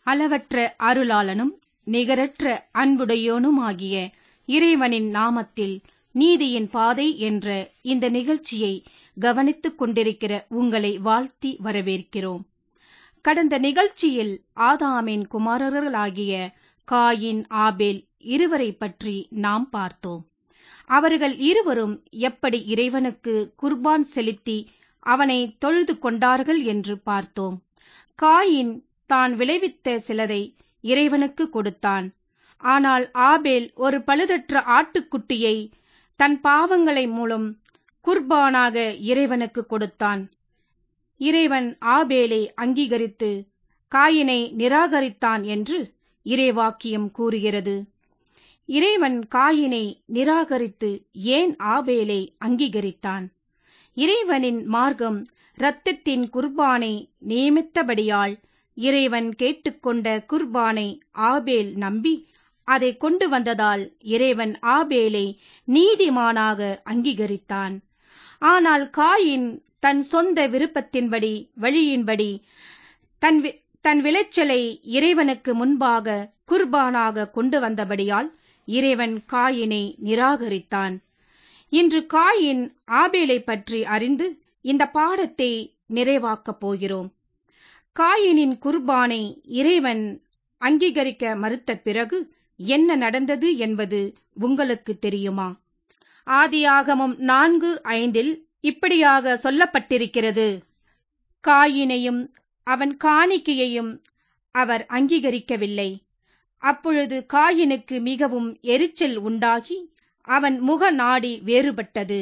அளவற்ற அருளாளனும் நிகரற்ற அன்புடையோனுமாகிய இறைவனின் நாமத்தில் நீதியின் பாதை என்ற இந்த நிகழ்ச்சியை கவனித்துக் கொண்டிருக்கிற உங்களை வாழ்த்தி வரவேற்கிறோம் கடந்த நிகழ்ச்சியில் ஆதாமின் குமாரர்களாகிய காயின் ஆபேல் இருவரை பற்றி நாம் பார்த்தோம் அவர்கள் இருவரும் எப்படி இறைவனுக்கு குர்பான் செலுத்தி அவனை தொழுது கொண்டார்கள் என்று பார்த்தோம் காயின் தான் விளைவித்த சிலதை இறைவனுக்கு கொடுத்தான் ஆனால் ஆபேல் ஒரு பழுதற்ற ஆட்டுக்குட்டியை தன் பாவங்களை மூலம் குர்பானாக இறைவனுக்கு கொடுத்தான் இறைவன் ஆபேலை அங்கீகரித்து காயினை நிராகரித்தான் என்று இறைவாக்கியம் கூறுகிறது இறைவன் காயினை நிராகரித்து ஏன் ஆபேலை அங்கீகரித்தான் இறைவனின் மார்க்கம் இரத்தத்தின் குர்பானை நியமித்தபடியால் இறைவன் கேட்டுக்கொண்ட குர்பானை ஆபேல் நம்பி அதை கொண்டு வந்ததால் இறைவன் ஆபேலை நீதிமானாக அங்கீகரித்தான் ஆனால் காயின் தன் சொந்த விருப்பத்தின்படி வழியின்படி தன் தன் விளைச்சலை இறைவனுக்கு முன்பாக குர்பானாக கொண்டு வந்தபடியால் இறைவன் காயினை நிராகரித்தான் இன்று காயின் ஆபேலை பற்றி அறிந்து இந்த பாடத்தை நிறைவாக்கப் போகிறோம் காயினின் குர்பானை இறைவன் அங்கீகரிக்க மறுத்த பிறகு என்ன நடந்தது என்பது உங்களுக்கு தெரியுமா ஆதியாகமம் நான்கு ஐந்தில் இப்படியாக சொல்லப்பட்டிருக்கிறது காயினையும் அவன் காணிக்கையையும் அவர் அங்கீகரிக்கவில்லை அப்பொழுது காயினுக்கு மிகவும் எரிச்சல் உண்டாகி அவன் முக நாடி வேறுபட்டது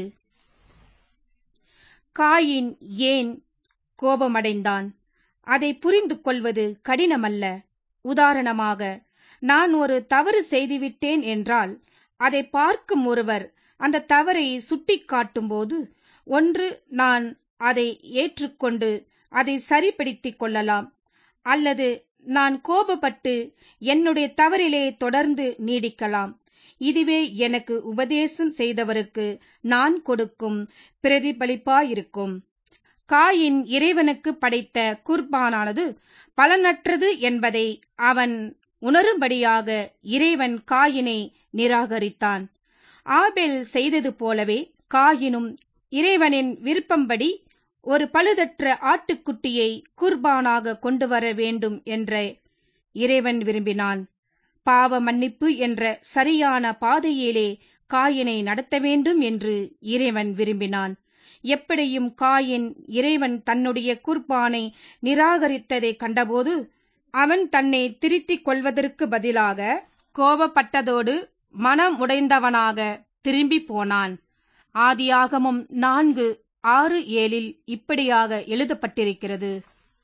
காயின் ஏன் கோபமடைந்தான் அதை புரிந்து கொள்வது கடினமல்ல உதாரணமாக நான் ஒரு தவறு செய்துவிட்டேன் என்றால் அதை பார்க்கும் ஒருவர் அந்த தவறை சுட்டிக்காட்டும்போது ஒன்று நான் அதை ஏற்றுக்கொண்டு அதை சரிப்படுத்திக் கொள்ளலாம் அல்லது நான் கோபப்பட்டு என்னுடைய தவறிலே தொடர்ந்து நீடிக்கலாம் இதுவே எனக்கு உபதேசம் செய்தவருக்கு நான் கொடுக்கும் பிரதிபலிப்பாயிருக்கும் காயின் இறைவனுக்கு படைத்த குர்பானானது பலனற்றது என்பதை அவன் உணரும்படியாக இறைவன் காயினை நிராகரித்தான் ஆபேல் செய்தது போலவே காயினும் இறைவனின் விருப்பம்படி ஒரு பழுதற்ற ஆட்டுக்குட்டியை குர்பானாக கொண்டு வர வேண்டும் என்ற இறைவன் விரும்பினான் பாவ மன்னிப்பு என்ற சரியான பாதையிலே காயினை நடத்த வேண்டும் என்று இறைவன் விரும்பினான் எப்படியும் காயின் இறைவன் தன்னுடைய குர்பானை நிராகரித்ததை கண்டபோது அவன் தன்னை திருத்திக் கொள்வதற்கு பதிலாக கோபப்பட்டதோடு மனம் உடைந்தவனாக திரும்பி போனான் ஆதியாகமும் நான்கு ஆறு ஏழில் இப்படியாக எழுதப்பட்டிருக்கிறது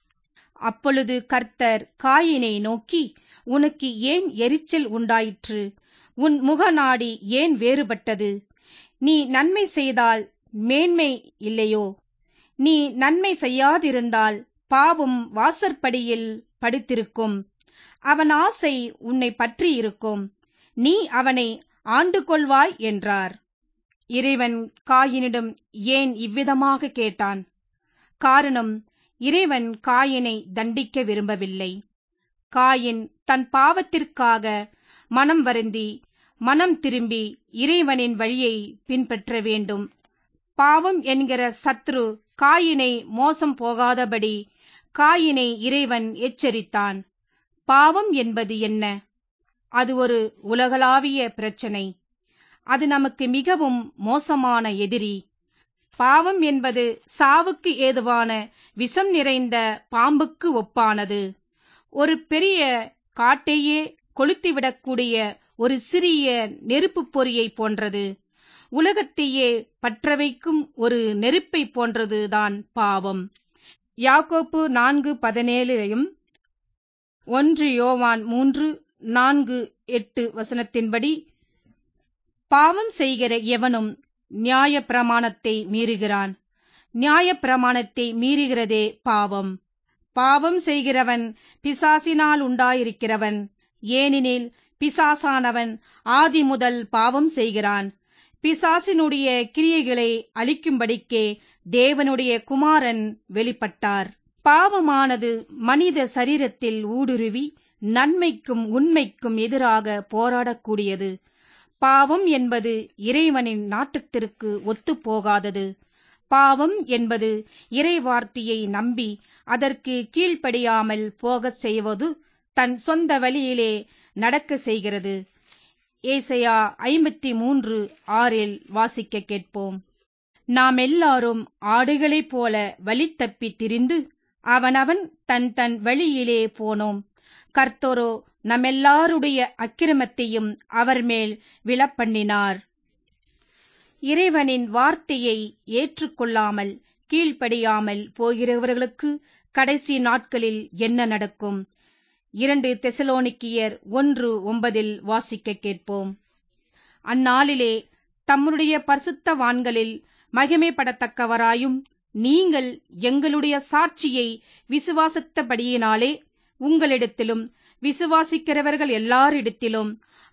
அப்பொழுது கர்த்தர் காயினை நோக்கி உனக்கு ஏன் எரிச்சல் உண்டாயிற்று உன் முகநாடி ஏன் வேறுபட்டது நீ நன்மை செய்தால் மேன்மை இல்லையோ நீ நன்மை செய்யாதிருந்தால் பாவம் வாசற்படியில் படுத்திருக்கும் அவன் ஆசை உன்னை பற்றி இருக்கும் நீ அவனை ஆண்டு கொள்வாய் என்றார் இறைவன் காயினிடம் ஏன் இவ்விதமாக கேட்டான் காரணம் இறைவன் காயினை தண்டிக்க விரும்பவில்லை காயின் தன் பாவத்திற்காக மனம் வருந்தி மனம் திரும்பி இறைவனின் வழியை பின்பற்ற வேண்டும் பாவம் என்கிற சத்ரு காயினை மோசம் போகாதபடி காயினை இறைவன் எச்சரித்தான் பாவம் என்பது என்ன அது ஒரு உலகளாவிய பிரச்சனை அது நமக்கு மிகவும் மோசமான எதிரி பாவம் என்பது சாவுக்கு ஏதுவான விஷம் நிறைந்த பாம்புக்கு ஒப்பானது ஒரு பெரிய காட்டையே கொளுத்திவிடக்கூடிய ஒரு சிறிய நெருப்பு பொறியை போன்றது உலகத்தையே பற்றவைக்கும் ஒரு நெருப்பை போன்றதுதான் பாவம் யாக்கோப்பு நான்கு பதினேழையும் ஒன்று யோவான் மூன்று நான்கு எட்டு வசனத்தின்படி பாவம் செய்கிற எவனும் நியாய பிரமாணத்தை மீறுகிறான் நியாய பிரமாணத்தை மீறுகிறதே பாவம் பாவம் செய்கிறவன் பிசாசினால் உண்டாயிருக்கிறவன் ஏனெனில் பிசாசானவன் ஆதி முதல் பாவம் செய்கிறான் பிசாசினுடைய கிரியைகளை அழிக்கும்படிக்கே தேவனுடைய குமாரன் வெளிப்பட்டார் பாவமானது மனித சரீரத்தில் ஊடுருவி நன்மைக்கும் உண்மைக்கும் எதிராக போராடக்கூடியது பாவம் என்பது இறைவனின் நாட்டத்திற்கு ஒத்துப்போகாதது பாவம் என்பது இறை வார்த்தையை நம்பி அதற்கு கீழ்ப்படியாமல் போகச் செய்வது தன் சொந்த வழியிலே நடக்க செய்கிறது ஏசையா ஐம்பத்தி மூன்று ஆறில் வாசிக்க கேட்போம் நாம் எல்லாரும் ஆடுகளைப் போல வழி தப்பித் திரிந்து அவனவன் தன் தன் வழியிலே போனோம் கர்த்தரோ நம்மெல்லாருடைய அக்கிரமத்தையும் அவர் மேல் விழப்பண்ணினார் இறைவனின் வார்த்தையை ஏற்றுக்கொள்ளாமல் கீழ்ப்படியாமல் போகிறவர்களுக்கு கடைசி நாட்களில் என்ன நடக்கும் இரண்டு தெசலோனிக்கியர் ஒன்று ஒன்பதில் வாசிக்க கேட்போம் அந்நாளிலே தம்முடைய பரிசுத்தவான்களில் மகிமைப்படத்தக்கவராயும் நீங்கள் எங்களுடைய சாட்சியை விசுவாசித்தபடியினாலே உங்களிடத்திலும் விசுவாசிக்கிறவர்கள் எல்லாரிடத்திலும்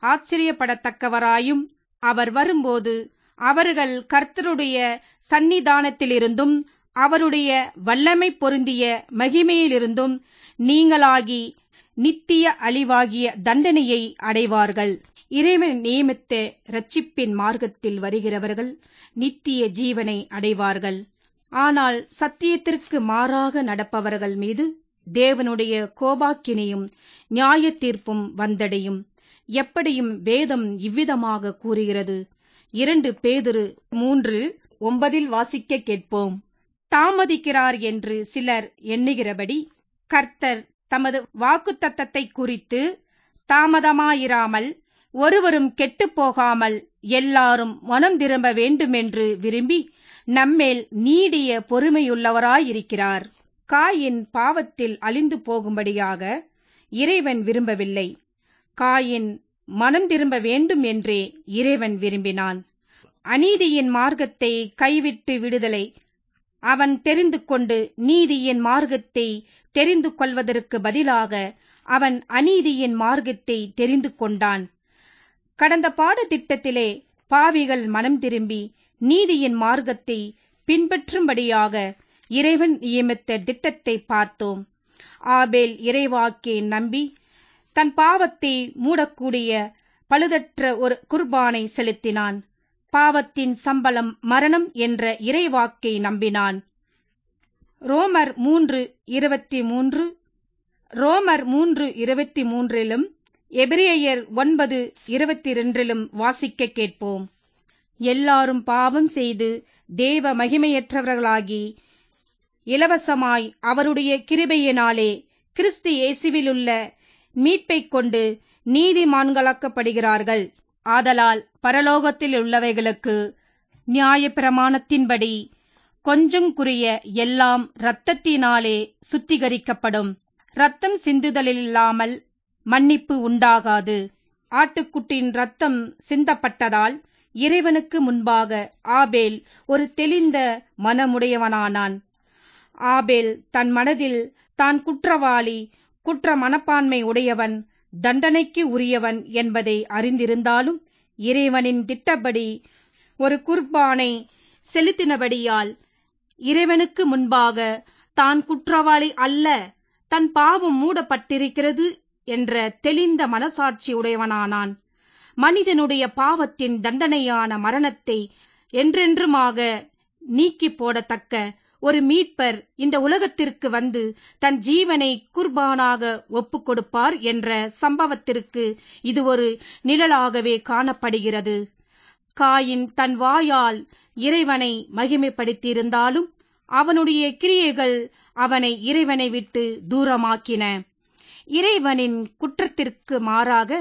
ஆச்சரியப்படத்தக்கவராயும் அவர் வரும்போது அவர்கள் கர்த்தருடைய சந்நிதானத்திலிருந்தும் அவருடைய வல்லமை பொருந்திய மகிமையிலிருந்தும் நீங்களாகி நித்திய அழிவாகிய தண்டனையை அடைவார்கள் இறைவன் நியமித்த இரட்சிப்பின் மார்க்கத்தில் வருகிறவர்கள் நித்திய ஜீவனை அடைவார்கள் ஆனால் சத்தியத்திற்கு மாறாக நடப்பவர்கள் மீது தேவனுடைய கோபாக்கினையும் நியாய தீர்ப்பும் வந்தடையும் எப்படியும் வேதம் இவ்விதமாக கூறுகிறது இரண்டு பேதுரு மூன்று ஒன்பதில் வாசிக்க கேட்போம் தாமதிக்கிறார் என்று சிலர் எண்ணுகிறபடி கர்த்தர் தமது வாக்குத்தத்தத்தை குறித்து தாமதமாயிராமல் ஒருவரும் கெட்டுப் போகாமல் எல்லாரும் மனம் திரும்ப வேண்டுமென்று விரும்பி நம்மேல் நீடிய பொறுமையுள்ளவராயிருக்கிறார் காயின் பாவத்தில் அழிந்து போகும்படியாக இறைவன் விரும்பவில்லை காயின் மனம் திரும்ப வேண்டும் என்றே இறைவன் விரும்பினான் அநீதியின் மார்க்கத்தை கைவிட்டு விடுதலை அவன் தெரிந்து கொண்டு நீதியின் மார்க்கத்தை தெரிந்து கொள்வதற்கு பதிலாக அவன் அநீதியின் மார்க்கத்தை தெரிந்து கொண்டான் கடந்த பாடத்திட்டத்திலே பாவிகள் மனம் திரும்பி நீதியின் மார்க்கத்தை பின்பற்றும்படியாக இறைவன் நியமித்த திட்டத்தை பார்த்தோம் ஆபேல் இறைவாக்கை நம்பி தன் பாவத்தை மூடக்கூடிய பழுதற்ற ஒரு குர்பானை செலுத்தினான் பாவத்தின் சம்பளம் மரணம் என்ற இறைவாக்கை நம்பினான் ரோமர் மூன்று இருபத்தி மூன்று ரோமர் மூன்று இருபத்தி மூன்றிலும் எபிரேயர் ஒன்பது இருபத்தி இரண்டிலும் வாசிக்க கேட்போம் எல்லாரும் பாவம் செய்து தேவ மகிமையற்றவர்களாகி இலவசமாய் அவருடைய கிருபையினாலே கிறிஸ்து இயேசுவிலுள்ள மீட்பைக் கொண்டு நீதிமான்களாக்கப்படுகிறார்கள் ஆதலால் பரலோகத்தில் உள்ளவைகளுக்கு நியாயப்பிரமாணத்தின்படி கொஞ்சங்குரிய எல்லாம் இரத்தத்தினாலே சுத்திகரிக்கப்படும் இரத்தம் சிந்துதலில்லாமல் மன்னிப்பு உண்டாகாது ஆட்டுக்குட்டியின் இரத்தம் சிந்தப்பட்டதால் இறைவனுக்கு முன்பாக ஆபேல் ஒரு தெளிந்த மனமுடையவனானான் ஆபேல் தன் மனதில் தான் குற்றவாளி குற்ற மனப்பான்மை உடையவன் தண்டனைக்கு உரியவன் என்பதை அறிந்திருந்தாலும் இறைவனின் திட்டப்படி ஒரு குர்பானை செலுத்தினபடியால் இறைவனுக்கு முன்பாக தான் குற்றவாளி அல்ல தன் பாவம் மூடப்பட்டிருக்கிறது என்ற தெளிந்த மனசாட்சி உடையவனானான் மனிதனுடைய பாவத்தின் தண்டனையான மரணத்தை என்றென்றுமாக நீக்கி போடத்தக்க ஒரு மீட்பர் இந்த உலகத்திற்கு வந்து தன் ஜீவனை குர்பானாக ஒப்புக் கொடுப்பார் என்ற சம்பவத்திற்கு இது ஒரு நிழலாகவே காணப்படுகிறது காயின் தன் வாயால் இறைவனை மகிமைப்படுத்தியிருந்தாலும் அவனுடைய கிரியைகள் அவனை இறைவனை விட்டு தூரமாக்கின இறைவனின் குற்றத்திற்கு மாறாக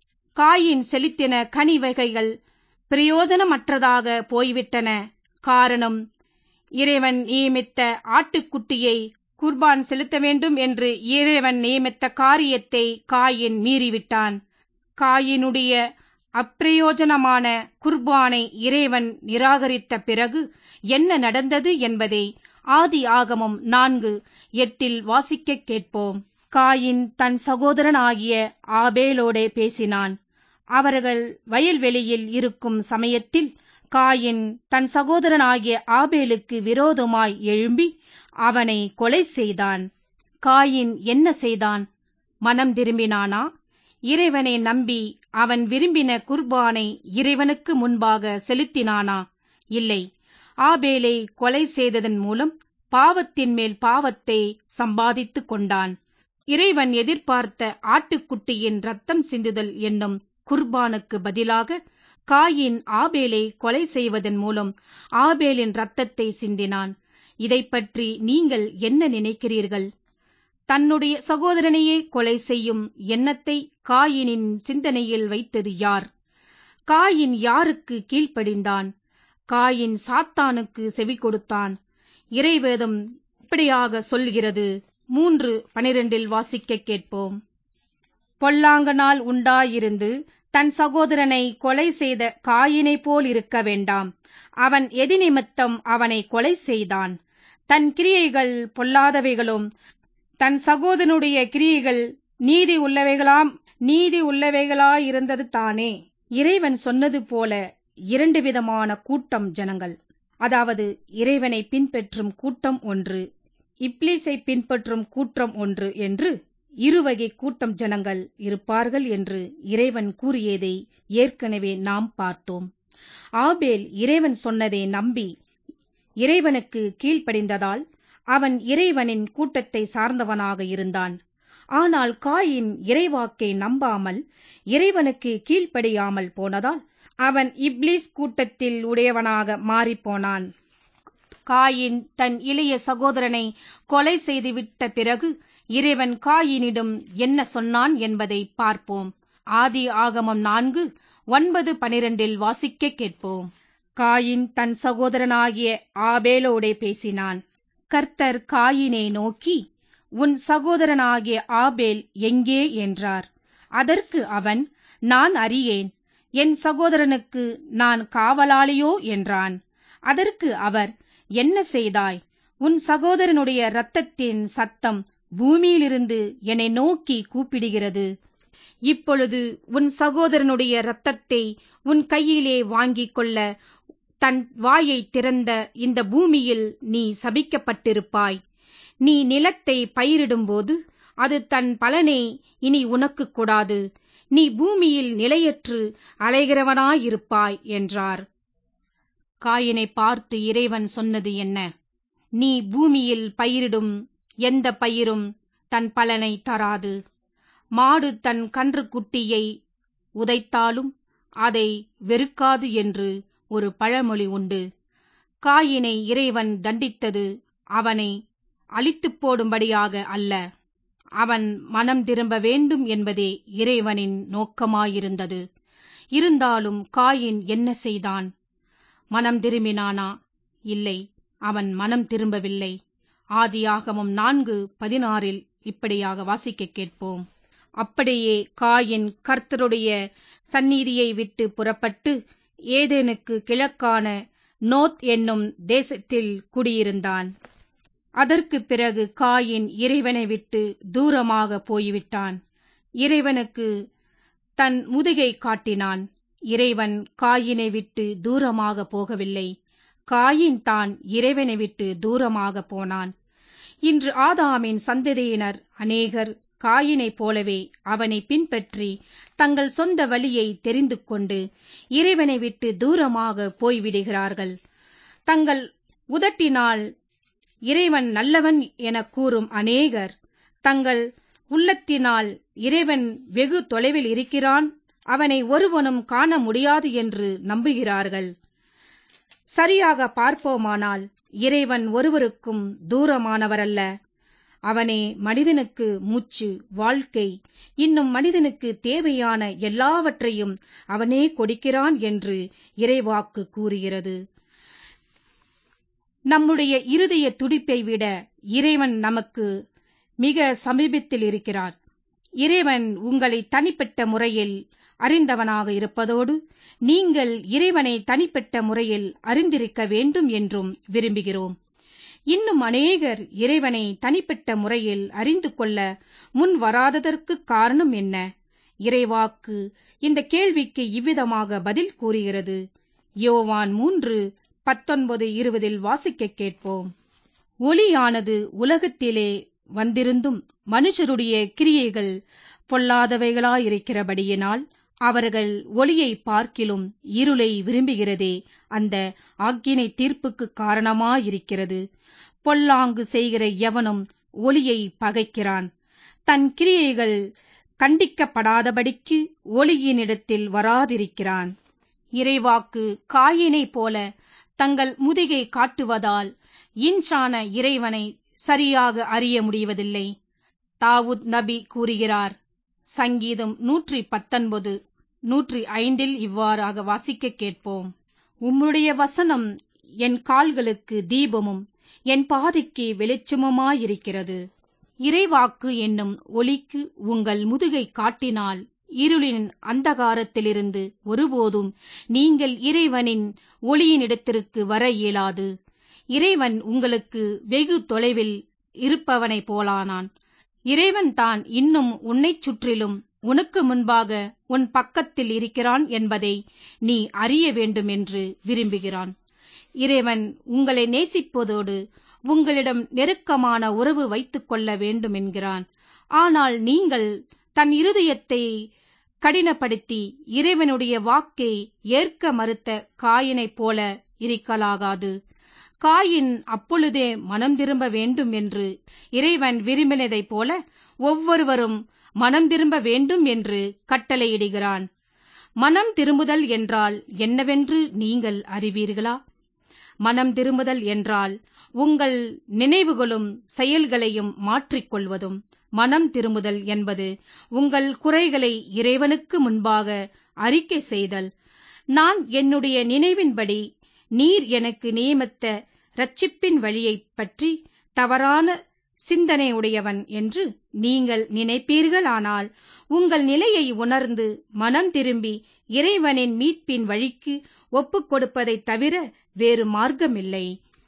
காயின் செலுத்தின கனி வகைகள் பிரயோஜனமற்றதாக போய்விட்டன காரணம் இறைவன் நியமித்த ஆட்டுக்குட்டியை குர்பான் செலுத்த வேண்டும் என்று இறைவன் நியமித்த காரியத்தை காயின் மீறிவிட்டான் காயினுடைய அப்பிரயோஜனமான குர்பானை இறைவன் நிராகரித்த பிறகு என்ன நடந்தது என்பதை ஆதி ஆகமம் நான்கு எட்டில் வாசிக்க கேட்போம் காயின் தன் சகோதரனாகிய ஆபேலோடே பேசினான் அவர்கள் வயல்வெளியில் இருக்கும் சமயத்தில் காயின் தன் சகோதரனாகிய ஆபேலுக்கு விரோதமாய் எழும்பி அவனை கொலை செய்தான் காயின் என்ன செய்தான் மனம் திரும்பினானா இறைவனை நம்பி அவன் விரும்பின குர்பானை இறைவனுக்கு முன்பாக செலுத்தினானா இல்லை ஆபேலை கொலை செய்ததன் மூலம் பாவத்தின் மேல் பாவத்தை சம்பாதித்துக் கொண்டான் இறைவன் எதிர்பார்த்த ஆட்டுக்குட்டியின் ரத்தம் சிந்துதல் என்னும் குர்பானுக்கு பதிலாக காயின் ஆபேலை கொலை செய்வதன் மூலம் ஆபேலின் ரத்தத்தை சிந்தினான் இதை பற்றி நீங்கள் என்ன நினைக்கிறீர்கள் தன்னுடைய சகோதரனையே கொலை செய்யும் எண்ணத்தை காயினின் சிந்தனையில் வைத்தது யார் காயின் யாருக்கு கீழ்ப்படிந்தான் காயின் சாத்தானுக்கு செவி கொடுத்தான் இறைவேதம் இப்படியாக சொல்கிறது மூன்று பனிரெண்டில் வாசிக்க கேட்போம் பொல்லாங்கனால் உண்டாயிருந்து தன் சகோதரனை கொலை செய்த காயினை போல் இருக்க வேண்டாம் அவன் எதி நிமித்தம் அவனை கொலை செய்தான் தன் கிரியைகள் பொல்லாதவைகளும் தன் சகோதரனுடைய கிரியைகள் நீதி உள்ளவைகளாம் நீதி உள்ளவைகளாயிருந்தது தானே இறைவன் சொன்னது போல இரண்டு விதமான கூட்டம் ஜனங்கள் அதாவது இறைவனை பின்பற்றும் கூட்டம் ஒன்று இப்லீஸை பின்பற்றும் கூட்டம் ஒன்று என்று இருவகை கூட்டம் ஜனங்கள் இருப்பார்கள் என்று இறைவன் கூறியதை ஏற்கனவே நாம் பார்த்தோம் ஆபேல் இறைவன் சொன்னதை நம்பி இறைவனுக்கு கீழ்ப்படிந்ததால் அவன் இறைவனின் கூட்டத்தை சார்ந்தவனாக இருந்தான் ஆனால் காயின் இறைவாக்கை நம்பாமல் இறைவனுக்கு கீழ்ப்படியாமல் போனதால் அவன் இப்லீஸ் கூட்டத்தில் உடையவனாக மாறிப்போனான் காயின் தன் இளைய சகோதரனை கொலை செய்துவிட்ட பிறகு இறைவன் காயினிடம் என்ன சொன்னான் என்பதை பார்ப்போம் ஆதி ஆகமம் நான்கு ஒன்பது பனிரெண்டில் வாசிக்க கேட்போம் காயின் தன் சகோதரனாகிய ஆபேலோடே பேசினான் கர்த்தர் காயினை நோக்கி உன் சகோதரனாகிய ஆபேல் எங்கே என்றார் அதற்கு அவன் நான் அறியேன் என் சகோதரனுக்கு நான் காவலாளியோ என்றான் அதற்கு அவர் என்ன செய்தாய் உன் சகோதரனுடைய இரத்தத்தின் சத்தம் பூமியிலிருந்து என்னை நோக்கி கூப்பிடுகிறது இப்பொழுது உன் சகோதரனுடைய இரத்தத்தை உன் கையிலே வாங்கிக் கொள்ள தன் வாயை திறந்த இந்த பூமியில் நீ சபிக்கப்பட்டிருப்பாய் நீ நிலத்தை பயிரிடும்போது அது தன் பலனை இனி உனக்கு கொடாது நீ பூமியில் நிலையற்று அலைகிறவனாயிருப்பாய் என்றார் காயினை பார்த்து இறைவன் சொன்னது என்ன நீ பூமியில் பயிரிடும் எந்த பயிரும் தன் பலனை தராது மாடு தன் கன்றுக்குட்டியை உதைத்தாலும் அதை வெறுக்காது என்று ஒரு பழமொழி உண்டு காயினை இறைவன் தண்டித்தது அவனை அழித்துப் போடும்படியாக அல்ல அவன் மனம் திரும்ப வேண்டும் என்பதே இறைவனின் நோக்கமாயிருந்தது இருந்தாலும் காயின் என்ன செய்தான் மனம் திரும்பினானா இல்லை அவன் மனம் திரும்பவில்லை ஆதியாகமும் நான்கு பதினாறில் இப்படியாக வாசிக்க கேட்போம் அப்படியே காயின் கர்த்தருடைய சந்நிதியை விட்டு புறப்பட்டு ஏதேனுக்கு கிழக்கான நோத் என்னும் தேசத்தில் குடியிருந்தான் அதற்கு பிறகு காயின் இறைவனை விட்டு தூரமாக போய்விட்டான் இறைவனுக்கு தன் முதுகை காட்டினான் இறைவன் காயினை விட்டு தூரமாக போகவில்லை காயின் தான் இறைவனை விட்டு தூரமாக போனான் இன்று ஆதாமின் சந்ததியினர் அநேகர் காயினைப் போலவே அவனை பின்பற்றி தங்கள் சொந்த வழியை தெரிந்து கொண்டு இறைவனை விட்டு தூரமாக போய்விடுகிறார்கள் தங்கள் உதட்டினால் இறைவன் நல்லவன் என கூறும் அநேகர் தங்கள் உள்ளத்தினால் இறைவன் வெகு தொலைவில் இருக்கிறான் அவனை ஒருவனும் காண முடியாது என்று நம்புகிறார்கள் சரியாக பார்ப்போமானால் இறைவன் ஒருவருக்கும் தூரமானவரல்ல அவனே மனிதனுக்கு மூச்சு வாழ்க்கை இன்னும் மனிதனுக்கு தேவையான எல்லாவற்றையும் அவனே கொடுக்கிறான் என்று இறைவாக்கு கூறுகிறது நம்முடைய இருதய துடிப்பை விட இறைவன் நமக்கு மிக சமீபத்தில் இருக்கிறார் இறைவன் உங்களை தனிப்பட்ட முறையில் அறிந்தவனாக இருப்பதோடு நீங்கள் இறைவனை தனிப்பட்ட முறையில் அறிந்திருக்க வேண்டும் என்றும் விரும்புகிறோம் இன்னும் அநேகர் இறைவனை தனிப்பட்ட முறையில் அறிந்து கொள்ள முன் வராததற்கு காரணம் என்ன இறைவாக்கு இந்த கேள்விக்கு இவ்விதமாக பதில் கூறுகிறது யோவான் மூன்று பத்தொன்பது இருபதில் வாசிக்க கேட்போம் ஒளியானது உலகத்திலே வந்திருந்தும் மனுஷருடைய கிரியைகள் பொல்லாதவைகளாயிருக்கிறபடியினால் அவர்கள் ஒளியை பார்க்கிலும் இருளை விரும்புகிறதே அந்த ஆக்கினை தீர்ப்புக்கு காரணமாயிருக்கிறது பொல்லாங்கு செய்கிற எவனும் ஒளியை பகைக்கிறான் தன் கிரியைகள் கண்டிக்கப்படாதபடிக்கு ஒளியினிடத்தில் வராதிருக்கிறான் இறைவாக்கு காயினை போல தங்கள் முதுகை காட்டுவதால் இன்சான இறைவனை சரியாக அறிய முடிவதில்லை தாவூத் நபி கூறுகிறார் சங்கீதம் நூற்றி பத்தொன்பது நூற்றி ஐந்தில் இவ்வாறாக வாசிக்க கேட்போம் உம்முடைய வசனம் என் கால்களுக்கு தீபமும் என் பாதைக்கு வெளிச்சமுமாயிருக்கிறது இறைவாக்கு என்னும் ஒளிக்கு உங்கள் முதுகை காட்டினால் இருளின் அந்தகாரத்திலிருந்து ஒருபோதும் நீங்கள் இறைவனின் ஒளியினிடத்திற்கு வர இயலாது இறைவன் உங்களுக்கு வெகு தொலைவில் இருப்பவனை போலானான் இறைவன் தான் இன்னும் உன்னைச் சுற்றிலும் உனக்கு முன்பாக உன் பக்கத்தில் இருக்கிறான் என்பதை நீ அறிய வேண்டும் என்று விரும்புகிறான் இறைவன் உங்களை நேசிப்பதோடு உங்களிடம் நெருக்கமான உறவு வைத்துக் கொள்ள வேண்டும் என்கிறான் ஆனால் நீங்கள் தன் இருதயத்தை கடினப்படுத்தி இறைவனுடைய வாக்கை ஏற்க மறுத்த காயினைப் போல இருக்கலாகாது காயின் அப்பொழுதே மனம் திரும்ப வேண்டும் என்று இறைவன் விரும்பினதைப் போல ஒவ்வொருவரும் மனம் திரும்ப வேண்டும் என்று கட்டளையிடுகிறான் மனம் திரும்புதல் என்றால் என்னவென்று நீங்கள் அறிவீர்களா மனம் திரும்புதல் என்றால் உங்கள் நினைவுகளும் செயல்களையும் மாற்றிக்கொள்வதும் மனம் திரும்புதல் என்பது உங்கள் குறைகளை இறைவனுக்கு முன்பாக அறிக்கை செய்தல் நான் என்னுடைய நினைவின்படி நீர் எனக்கு நியமித்த இரட்சிப்பின் வழியைப் பற்றி தவறான சிந்தனையுடையவன் என்று நீங்கள் நினைப்பீர்களானால் உங்கள் நிலையை உணர்ந்து மனம் திரும்பி இறைவனின் மீட்பின் வழிக்கு ஒப்புக் கொடுப்பதைத் தவிர வேறு மார்க்கமில்லை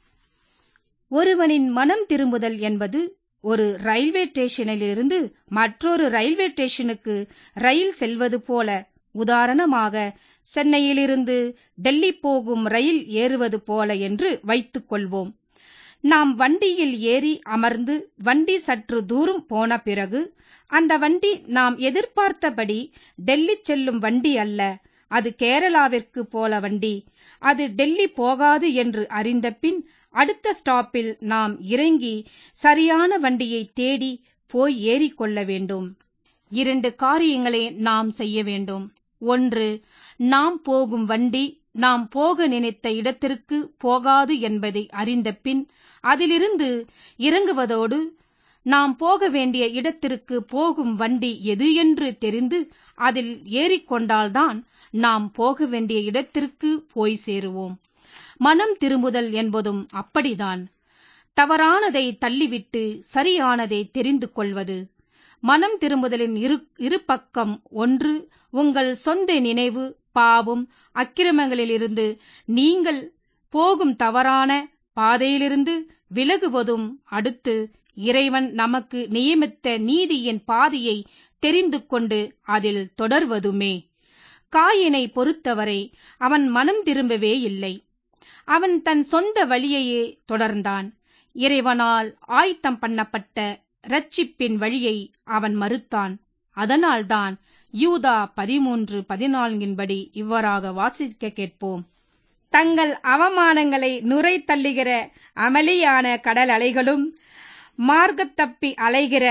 ஒருவனின் மனம் திரும்புதல் என்பது ஒரு ரயில்வே ஸ்டேஷனிலிருந்து மற்றொரு ரயில்வே ஸ்டேஷனுக்கு ரயில் செல்வது போல உதாரணமாக சென்னையிலிருந்து டெல்லி போகும் ரயில் ஏறுவது போல என்று வைத்துக் கொள்வோம் நாம் வண்டியில் ஏறி அமர்ந்து வண்டி சற்று தூரம் போன பிறகு அந்த வண்டி நாம் எதிர்பார்த்தபடி டெல்லி செல்லும் வண்டி அல்ல அது கேரளாவிற்கு போல வண்டி அது டெல்லி போகாது என்று அறிந்த பின் அடுத்த ஸ்டாப்பில் நாம் இறங்கி சரியான வண்டியை தேடி போய் ஏறிக்கொள்ள வேண்டும் இரண்டு காரியங்களை நாம் செய்ய வேண்டும் ஒன்று நாம் போகும் வண்டி நாம் போக நினைத்த இடத்திற்கு போகாது என்பதை அறிந்த பின் அதிலிருந்து இறங்குவதோடு நாம் போக வேண்டிய இடத்திற்கு போகும் வண்டி எது என்று தெரிந்து அதில் ஏறிக்கொண்டால்தான் நாம் போக வேண்டிய இடத்திற்கு போய் சேருவோம் மனம் திரும்புதல் என்பதும் அப்படிதான் தவறானதை தள்ளிவிட்டு சரியானதை தெரிந்து கொள்வது மனம் திரும்புதலின் இரு இரு பக்கம் ஒன்று உங்கள் சொந்த நினைவு பாவம் அக்கிரமங்களிலிருந்து நீங்கள் போகும் தவறான பாதையிலிருந்து விலகுவதும் அடுத்து இறைவன் நமக்கு நியமித்த நீதியின் பாதையை தெரிந்து கொண்டு அதில் தொடர்வதுமே காயினை பொறுத்தவரை அவன் மனம் திரும்பவே இல்லை அவன் தன் சொந்த வழியையே தொடர்ந்தான் இறைவனால் ஆயத்தம் பண்ணப்பட்ட இரட்சிப்பின் வழியை அவன் மறுத்தான் அதனால்தான் யூதா பதிமூன்று பதினான்கின்படி இவ்வாறாக வாசிக்க கேட்போம் தங்கள் அவமானங்களை நுரை தள்ளுகிற அமளியான கடல் அலைகளும் மார்க்கத்தப்பி அலைகிற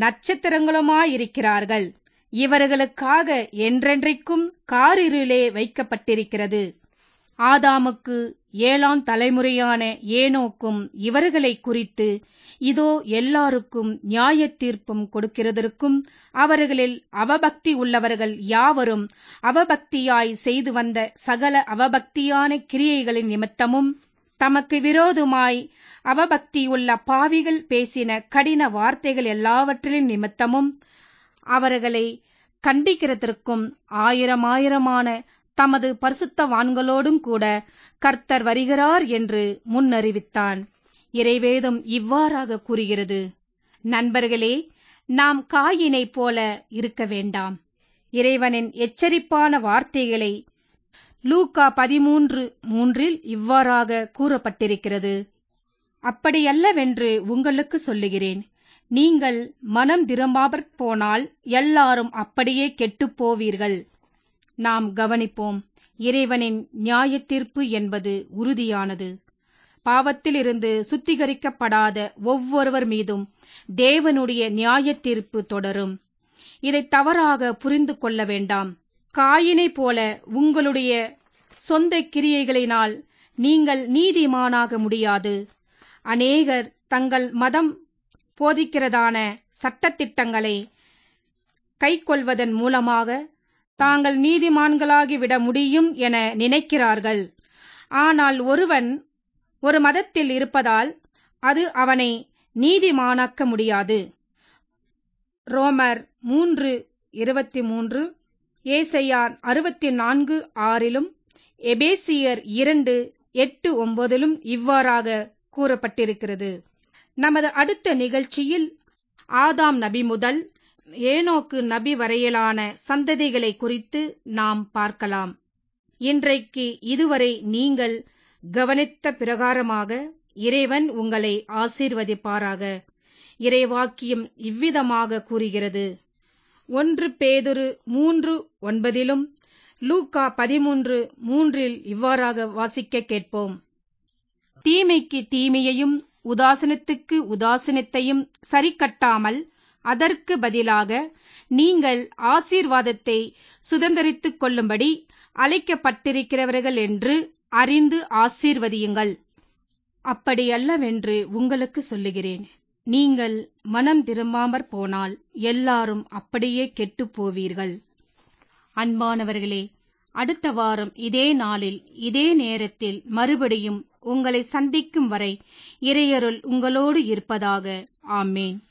நட்சத்திரங்களுமாயிருக்கிறார்கள் இவர்களுக்காக என்றென்றைக்கும் காரிருளே வைக்கப்பட்டிருக்கிறது ஆதாமுக்கு ஏழாம் தலைமுறையான ஏனோக்கும் இவர்களை குறித்து இதோ எல்லாருக்கும் நியாய தீர்ப்பும் கொடுக்கிறதற்கும் அவர்களில் அவபக்தி உள்ளவர்கள் யாவரும் அவபக்தியாய் செய்து வந்த சகல அவபக்தியான கிரியைகளின் நிமித்தமும் தமக்கு விரோதமாய் அவபக்தியுள்ள பாவிகள் பேசின கடின வார்த்தைகள் எல்லாவற்றின் நிமித்தமும் அவர்களை கண்டிக்கிறதற்கும் ஆயிரம் ஆயிரமான தமது பரிசுத்தவான்களோடும் கூட கர்த்தர் வருகிறார் என்று முன்னறிவித்தான் இறைவேதம் இவ்வாறாக கூறுகிறது நண்பர்களே நாம் காயினைப் போல இருக்க வேண்டாம் இறைவனின் எச்சரிப்பான வார்த்தைகளை லூக்கா பதிமூன்று மூன்றில் இவ்வாறாக கூறப்பட்டிருக்கிறது அப்படியல்லவென்று உங்களுக்கு சொல்லுகிறேன் நீங்கள் மனம் திரும்பாமற் போனால் எல்லாரும் அப்படியே கெட்டுப் போவீர்கள் நாம் கவனிப்போம் இறைவனின் நியாயத்தீர்ப்பு என்பது உறுதியானது பாவத்திலிருந்து சுத்திகரிக்கப்படாத ஒவ்வொருவர் மீதும் தேவனுடைய நியாயத்தீர்ப்பு தொடரும் இதை தவறாக புரிந்து கொள்ள வேண்டாம் காயினைப் போல உங்களுடைய சொந்த கிரியைகளினால் நீங்கள் நீதிமானாக முடியாது அநேகர் தங்கள் மதம் போதிக்கிறதான சட்டத்திட்டங்களை கைக்கொள்வதன் மூலமாக தாங்கள் நீதிமான்களாகிவிட முடியும் என நினைக்கிறார்கள் ஆனால் ஒருவன் ஒரு மதத்தில் இருப்பதால் அது அவனை நீதிமானாக்க முடியாது ரோமர் மூன்று இருபத்தி மூன்று ஏசையான் அறுபத்தி நான்கு ஆறிலும் எபேசியர் இரண்டு எட்டு ஒன்பதிலும் இவ்வாறாக கூறப்பட்டிருக்கிறது நமது அடுத்த நிகழ்ச்சியில் ஆதாம் நபி முதல் ஏனோக்கு நபி வரையிலான சந்ததிகளை குறித்து நாம் பார்க்கலாம் இன்றைக்கு இதுவரை நீங்கள் கவனித்த பிரகாரமாக இறைவன் உங்களை ஆசீர்வதிப்பாராக இறைவாக்கியம் இவ்விதமாக கூறுகிறது ஒன்று பேதுரு மூன்று ஒன்பதிலும் லூக்கா பதிமூன்று மூன்றில் இவ்வாறாக வாசிக்க கேட்போம் தீமைக்கு தீமையையும் உதாசனத்துக்கு உதாசனத்தையும் சரிக்கட்டாமல் அதற்கு பதிலாக நீங்கள் ஆசீர்வாதத்தை சுதந்திரித்துக் கொள்ளும்படி அழைக்கப்பட்டிருக்கிறவர்கள் என்று அறிந்து ஆசீர்வதியுங்கள் அப்படியல்லவென்று உங்களுக்கு சொல்லுகிறேன் நீங்கள் மனம் திரும்பாமற் போனால் எல்லாரும் அப்படியே கெட்டுப் போவீர்கள் அன்பானவர்களே அடுத்த வாரம் இதே நாளில் இதே நேரத்தில் மறுபடியும் உங்களை சந்திக்கும் வரை இறையருள் உங்களோடு இருப்பதாக ஆமேன்